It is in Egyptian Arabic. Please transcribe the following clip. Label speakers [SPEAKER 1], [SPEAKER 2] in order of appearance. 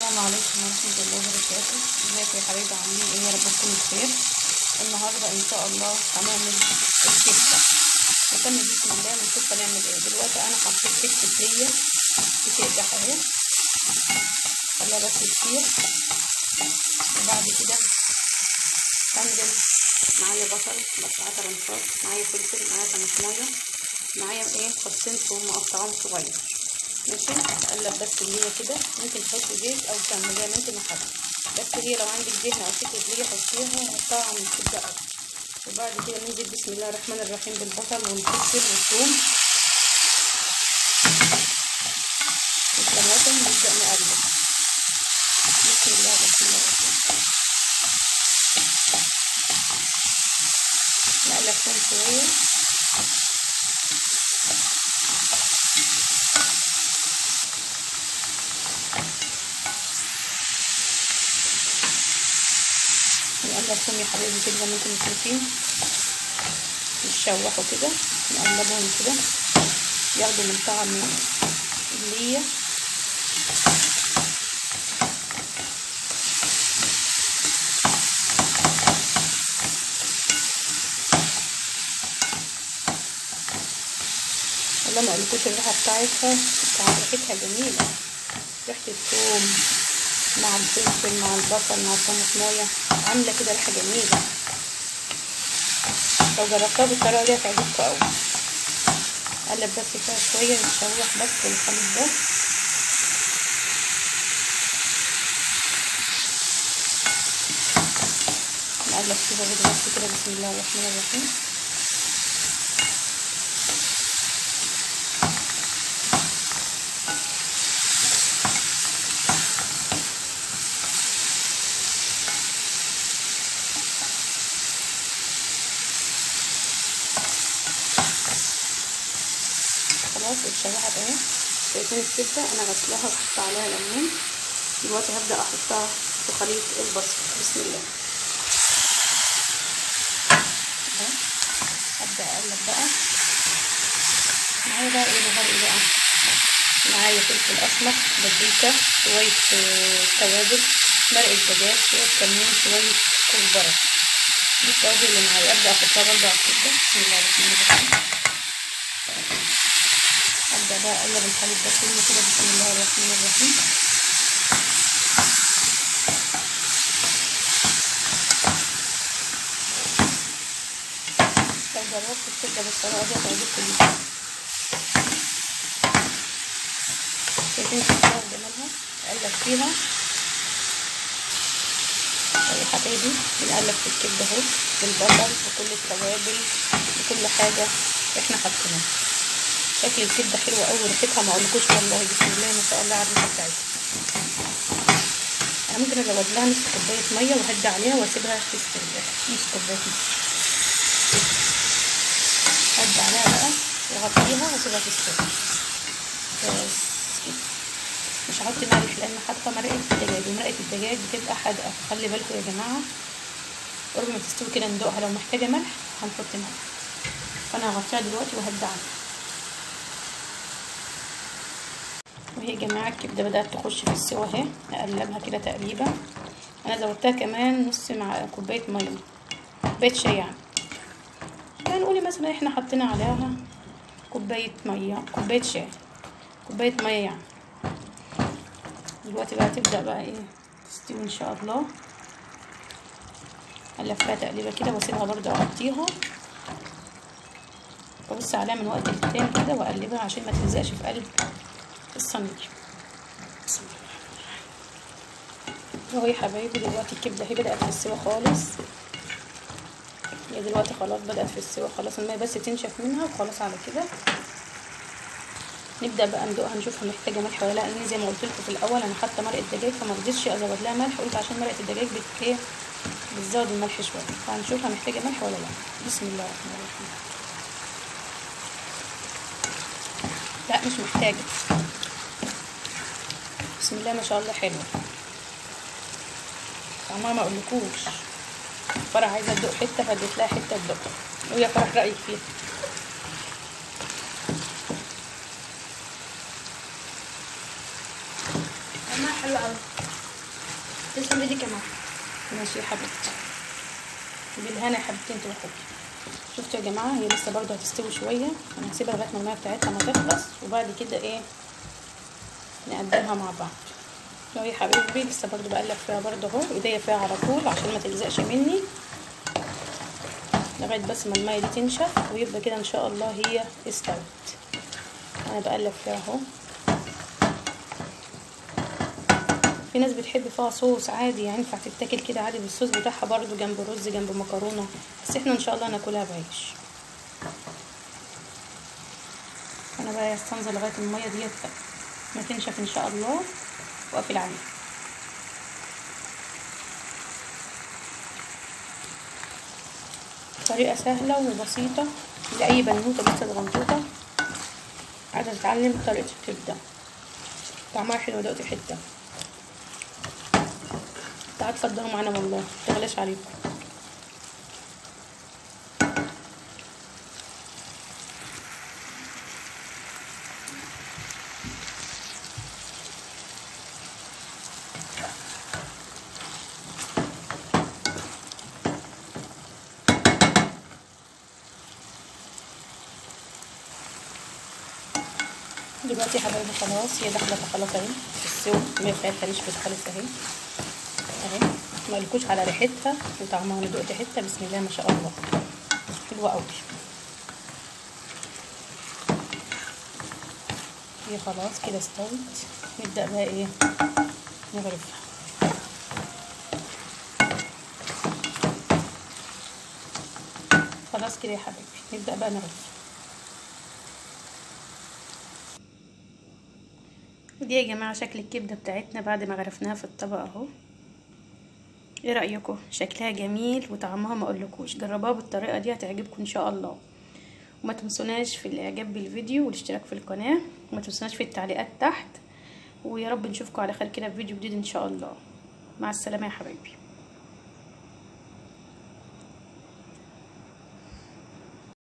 [SPEAKER 1] السلام عليكم ورحمة الله وبركاته ازيكم يا حبايبي عاملين ايه يا رب تكونوا بخير النهاردة ان شاء الله هنعمل الكفتة نكمل بسم الله من الكفتة نعمل ايه دلوقتي انا حطيت كفتة ليا بتقدح اهي خليها بس كتير وبعد كده هنزل معايا بصل مقطعة رنشات معايا فلفل معايا طماطمايه معايا ايه فصين ثوم مقطعهم صغير ماشي اقلب بس اللي هي كده ممكن تحطي زيت او سمنه زي ما انت ما حابه بس هي لو عندك دهنه او فكره اللي هي حطيها طعم كده اكتر وبعد كده ننزل بسم الله الرحمن الرحيم بالبصل والفلفل والثوم والطماطم نبدا نقلب بسم الله الرحمن الرحيم نقلب ثوم شويه نقلب ثوم يا حبايبي كده زي ما انتم شايفين نشوحوا كده نقلبهم كده ياخدوا من طعم اللية والله ما قلتوش الريحة بتاعتها بتاعت ريحتها جميلة ريحة الثوم مع الفلفل مع البصل مع الطماطمايه عامله كده ريحه جميله لو جربتها بالطريقه دي هتعجبكوا قوي قلب بس فيها شويه نشوح بس الخليط ده نقلب فيها بس كده بسم الله الرحمن الرحيم خلاص اتشوحت اهي شايفين الكبده انا غسلاها وحطيت عليها ليمون دلوقتي هبدا احطها في خليط البصل بسم الله اهو ابدا اقلب بقى معايا بقى ايه بهار ايه بقى معايا فلفل اسمر بابريكا شويه توابل مرقه دجاج شويه كمون شويه كزبره دي التوابل اللي معايا ابدا احطها برضه على الكبده بسم الله الرحمن الرحيم ابدا بقى اقلب الخليط ده كله كده بسم الله الرحمن الرحيم لو جربت الكبده بالطريقه دي هتعجبكم جدا شايفين شكلها وجمالها اقلب فيها يا حبايبي بنقلب في الكبده اهو بالبصل وكل التوابل وكل حاجه احنا حاطينها شكل الكبده حلوه قوي ريحتها ما اقولكوش والله بسم الله ما شاء الله على الريحه بتاعتها انا ممكن ازود لها نص كوبايه ميه واهدي عليها واسيبها تستوي نص كوبايه ميه هدي عليها بقى واغطيها واسيبها تستوي بس كده مش هحط ملح لان حاطه مرقه الدجاج ومرقه الدجاج بتبقى حادقه خلي بالكم يا جماعه قرب ما تستوي كده ندوقها لو محتاجه ملح هنحط ملح فانا هغطيها دلوقتي وهدي عليها وهي يا جماعه الكبده بدات تخش في السوا اهي نقلبها كده تقريبا انا زودتها كمان نص مع كوبايه ميه كوبايه شاي يعني يعني نقولي مثلا احنا حطينا عليها كوبايه ميه كوبايه شاي كوبايه ميه يعني دلوقتي بقى تبدا بقى ايه تستوي ان شاء الله اقلب فيها تقليبه كده واسيبها برضه اغطيها وابص عليها من وقت للتاني كده واقلبها عشان ما تلزقش في قلب الصينيه بسم الله اهو يا حبايبي دلوقتي الكبده اهي بدات في السوا خالص هي دلوقتي خلاص بدات في السوا خلاص الميه بس تنشف منها وخلاص على كده نبدا بقى ندوقها نشوفها محتاجه ملح ولا لا لان زي ما قلت لكم في الاول انا حاطه مرقه دجاج فما رضيتش ازود لها ملح قلت عشان مرقه الدجاج بت ايه بتزود الملح شويه فهنشوفها محتاجه ملح ولا لا بسم الله الرحمن الرحيم لا مش محتاجه بسم الله ما شاء الله حلوه طعمها ما اقولكوش فرح عايزه تدوق حته فاديت لها حته تدوق ويا فرح رايك فيها
[SPEAKER 2] طعمها حلو قوي
[SPEAKER 1] تسلم ايدك يا ماما
[SPEAKER 2] ماشي يا حبيبتي بالهنا يا حبيبتي انت واخوكي شفتوا يا جماعه هي لسه برضه هتستوي شويه انا هسيبها لغايه ما الميه بتاعتها ما تخلص وبعد كده ايه نقدمها مع بعض اهو يا حبيبي لسه برضه بقلب فيها برضه اهو ايديا فيها على طول عشان ما تلزقش مني لغايه بس ما الميه دي تنشف ويبقى كده ان شاء الله هي استوت انا بقلب فيها اهو في ناس بتحب فيها صوص عادي يعني ينفع تتاكل كده عادي بالصوص بتاعها برضو جنب رز جنب مكرونه بس احنا ان شاء الله ناكلها بعيش انا بقى استنزل لغايه الميه ديت ما تنشف ان شاء الله واقفل عليها طريقه سهله وبسيطه لاي بنوته لسه صغنطوطه عايزه تتعلم طريقه الكبده طعمها حلو دقتي حته تعالوا اتفضلوا معانا والله متغلاش عليكم دلوقتي يا حبايبي خلاص هي داخله خلاص اهي في السوا الميه بتاعتها نشفت خالص اهي اهي ما قلكوش على ريحتها وطعمها انا دقت حته بسم الله ما شاء الله حلوه قوي هي خلاص كده استوت نبدا بقى ايه نغرفها خلاص كده يا حبايبي نبدا بقى نغرفها ودي يا جماعه شكل الكبده بتاعتنا بعد ما غرفناها في الطبق اهو ايه رايكم شكلها جميل وطعمها ما اقولكوش جربوها بالطريقه دي هتعجبكم ان شاء الله وما تنسوناش في الاعجاب بالفيديو والاشتراك في القناه وما تنسوناش في التعليقات تحت ويا رب نشوفكم على خير كده في فيديو جديد ان شاء الله مع السلامه يا حبايبي